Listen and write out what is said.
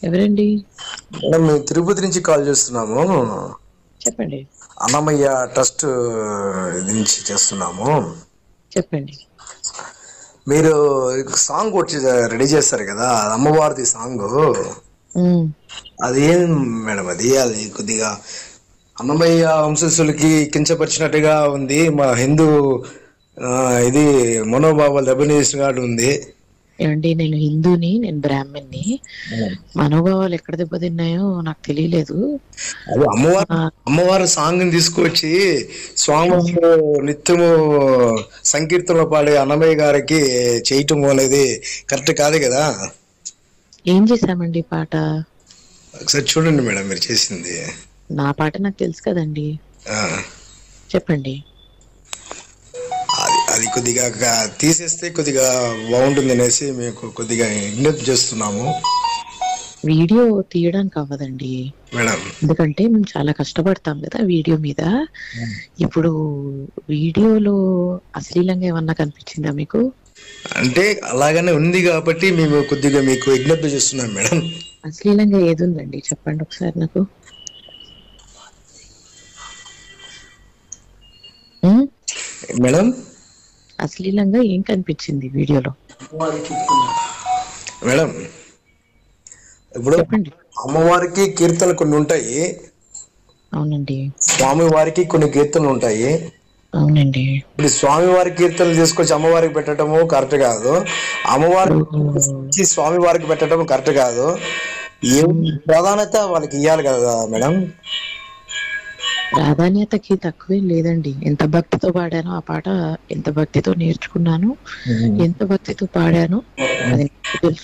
ఎవరండి మేడం మేము తిరుపతి నుంచి కాల్ చేస్తున్నాము చెప్పండి అన్నమయ్య ట్రస్ట్ ఇది నుంచి చేస్తున్నాము చెప్పండి మీరు సాంగ్ వచ్చి రెడీ చేస్తారు కదా అది అమ్మవారిది సాంగ్ ఉమ్, అది ఏం మేడం అది అది కొద్దిగా అన్నమయ్య వంశస్థులకి కించపరిచినట్టుగా ఉంది మా హిందూ ఆ, ఇది మనోభావాలు దెబ్బతీసినట్టు ఉంది ఏమండి నేను హిందూని నేను బ్రాహ్మణ్ణి మనోభావాలు ఎక్కడ దెబ్బతిన్నాయో నాకు తెలియలేదు అది అమ్మవారి ఆ, అమ్మవారి సాంగ్ తీసుకొచ్చి స్వామివారు నిత్యము సంకీర్తనలో పాడే అన్నమయ్య గారికి చేయటం అనేది కరెక్ట్ కాదు కదా ఏం చేశామండి ఈ పాట ఒకసారి చూడండి మేడం మీరు చేసింది నా పాట నాకు తెలుసు కదండి ఆ, చెప్పండి అది అది కొద్దిగా గా- తీసేస్తే కొద్దిగా బాగుంటుంది అనేసి మీకు కొద్దిగా విజ్ఞప్తి చేస్తున్నాము వీడియో తీయడానికి అవ్వదండి మేడం ఎందుకంటే మేము చాలా కష్టపడతాం కదా వీడియో మీద ఇప్పుడు వీడియోలో అశ్లీలంగా ఏమన్నా కనిపించిందా మీకు అంటే అలాగనే ఉంది కాబట్టి మేము కొద్దిగా మీకు విజ్ఞప్తి చేస్తున్నాం మేడం అశ్లీలంగా ఏది ఉందండి చెప్పండి ఒకసారి నాకు ఉమ్, మేడం అశ్లీలంగా ఏం కనిపించింది వీడియోలో మేడం ఇప్పుడు చెప్పండి అమ్మవారికి కీర్తనలు కొన్ని ఉంటాయి అవునండి స్వామి వారికి కొన్ని కీర్తనలు ఉంటాయి అవునండి ఇప్పుడు స్వామి వారి కీర్తనలు తీసుకొచ్చి అమ్మవారికి పెట్టడము కరెక్ట్ కాదు అమ్మవారి తీసుకొచ్చి స్వామి వారికి పెట్టడం కరెక్ట్ కాదు ఏ ప్రాధాన్యత వాళ్ళకి ఇవ్వాలి కదా మేడం ప్రాధాన్యతకి తక్కువేం లేదండి ఎంత భక్తితో పాడానో ఆ పాట ఎంత భక్తితో నేర్చుకున్నాను ఎంత భక్తితో పాడానో అది నాకు తెలుసు